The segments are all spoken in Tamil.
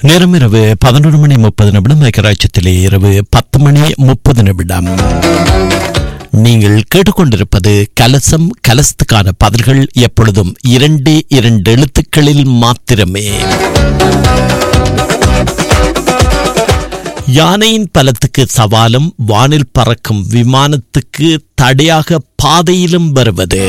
நேரம் இரவு பதினொரு மணி முப்பது நிமிடம் ஐக்கராட்சியத்திலே இரவு பத்து மணி முப்பது நிமிடம் நீங்கள் கேட்டுக்கொண்டிருப்பது கலசம் கலசத்துக்கான பதில்கள் எப்பொழுதும் இரண்டே இரண்டு எழுத்துக்களில் மாத்திரமே யானையின் பலத்துக்கு சவாலும் வானில் பறக்கும் விமானத்துக்கு தடையாக பாதையிலும் வருவது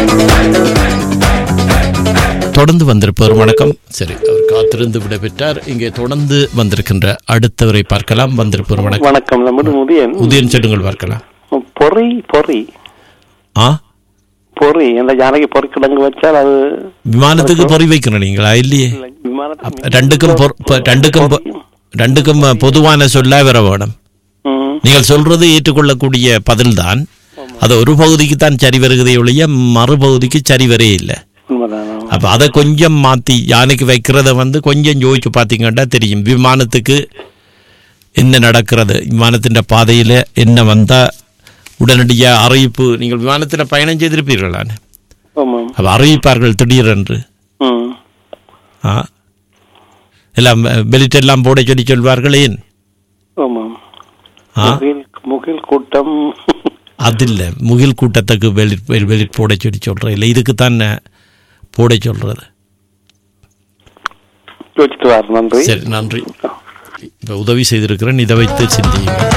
தொடர்ந்து வந்திருப்பவர் வணக்கம் சரி அவர் காத்திருந்து விடைபெற்றார் இங்கே தொடர்ந்து வந்திருக்கின்ற அடுத்தவரை பார்க்கலாம் வந்திருப்பவர் வணக்கம் வணக்கம் நம்முடைய முதியன் உதயன் செடுங்கள் பார்க்கலாம் பொறி பொறி ஆ பொறி அந்த யானைக்கு பொறி கிடங்கு வச்சால் அது விமானத்துக்கு பொறி வைக்கணும் நீங்களா இல்லையே அப்ப ரெண்டுக்கும் பொ- பொ- ரெண்டுக்கும் பொ- ரெண்டுக்கும் பொதுவான சொல்ல வர வேணும் ம், நீங்கள் சொல்றது ஏற்றுக்கொள்ளக்கூடிய பதில்தான் அது ஒரு பகுதிக்கு தான் சரி வருகிறதே ஒழிய மறுபகுதிக்கு சரி வரே இல்லை உண்மைதான் அப்ப அதை கொஞ்சம் மாத்தி யானைக்கு வைக்கிறத வந்து கொஞ்சம் யோசிச்சு பார்த்தீங்கன்னா தெரியும் விமானத்துக்கு என்ன நடக்கிறது விமானத்தின் பாதையில என்ன வந்தா உடனடியா அறிவிப்பு நீங்கள் விமானத்தில் பயணம் செய்திருப்பீர்களான ஆமாம் அப்ப அறிவிப்பார்கள் திடீரென்று ம் ஆ எல்லாம் பெலிட் எல்லாம் போட சொல்லி சொல்வார்கள் ஏன் ஆமாம் ஆ முகில் முகில் கூட்டம் அதில்ல முகில் கூட்டத்துக்கு வெளிட் வெளிட் போட சொல்லி சொல்ற இல்லை இதுக்கு தான் போட சொல்றது யோசித்து வார் நன்றி சரி நன்றி இப்ப உதவி செய்திருக்கிறேன் இதை வைத்து சிந்தியுங்கள்